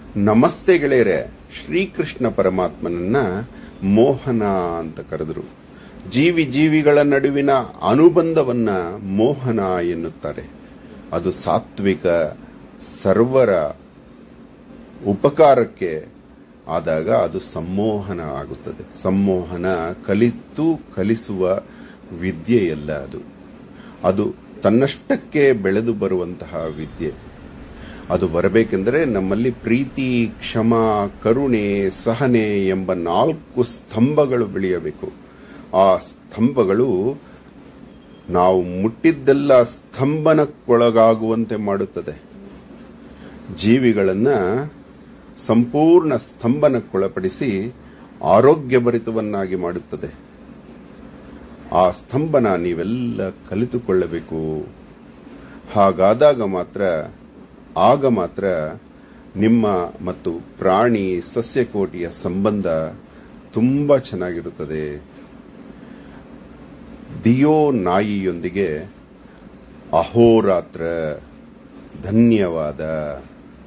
ನಮಸ್ತೆ ಗೆಳೆಯರೆ ಶ್ರೀಕೃಷ್ಣ ಪರಮಾತ್ಮನನ್ನ ಮೋಹನ ಅಂತ ಕರೆದರು ಜೀವಿ ಜೀವಿಗಳ ನಡುವಿನ ಅನುಬಂಧವನ್ನ ಮೋಹನ ಎನ್ನುತ್ತಾರೆ ಅದು ಸಾತ್ವಿಕ ಸರ್ವರ ಉಪಕಾರಕ್ಕೆ ಆದಾಗ ಅದು ಸಮ್ಮೋಹನ ಆಗುತ್ತದೆ ಸಮ್ಮೋಹನ ಕಲಿತು ಕಲಿಸುವ ವಿದ್ಯೆಯಲ್ಲ ಅದು ಅದು ತನ್ನಷ್ಟಕ್ಕೆ ಬೆಳೆದು ಬರುವಂತಹ ವಿದ್ಯೆ ಅದು ಬರಬೇಕೆಂದರೆ ನಮ್ಮಲ್ಲಿ ಪ್ರೀತಿ ಕ್ಷಮ ಕರುಣೆ ಸಹನೆ ಎಂಬ ನಾಲ್ಕು ಸ್ತಂಭಗಳು ಬೆಳೆಯಬೇಕು ಆ ಸ್ತಂಭಗಳು ನಾವು ಮುಟ್ಟಿದ್ದೆಲ್ಲ ಸ್ತಂಭನಕ್ಕೊಳಗಾಗುವಂತೆ ಮಾಡುತ್ತದೆ ಜೀವಿಗಳನ್ನ ಸಂಪೂರ್ಣ ಸ್ತಂಭನಕ್ಕೊಳಪಡಿಸಿ ಆರೋಗ್ಯಭರಿತವನ್ನಾಗಿ ಮಾಡುತ್ತದೆ ಆ ಸ್ತಂಭನ ನೀವೆಲ್ಲ ಕಲಿತುಕೊಳ್ಳಬೇಕು ಹಾಗಾದಾಗ ಮಾತ್ರ ಆಗ ಮಾತ್ರ ನಿಮ್ಮ ಮತ್ತು ಪ್ರಾಣಿ ಸಸ್ಯಕೋಟಿಯ ಸಂಬಂಧ ತುಂಬಾ ಚೆನ್ನಾಗಿರುತ್ತದೆ ದಿಯೋ ನಾಯಿಯೊಂದಿಗೆ ಅಹೋರಾತ್ರ ಧನ್ಯವಾದ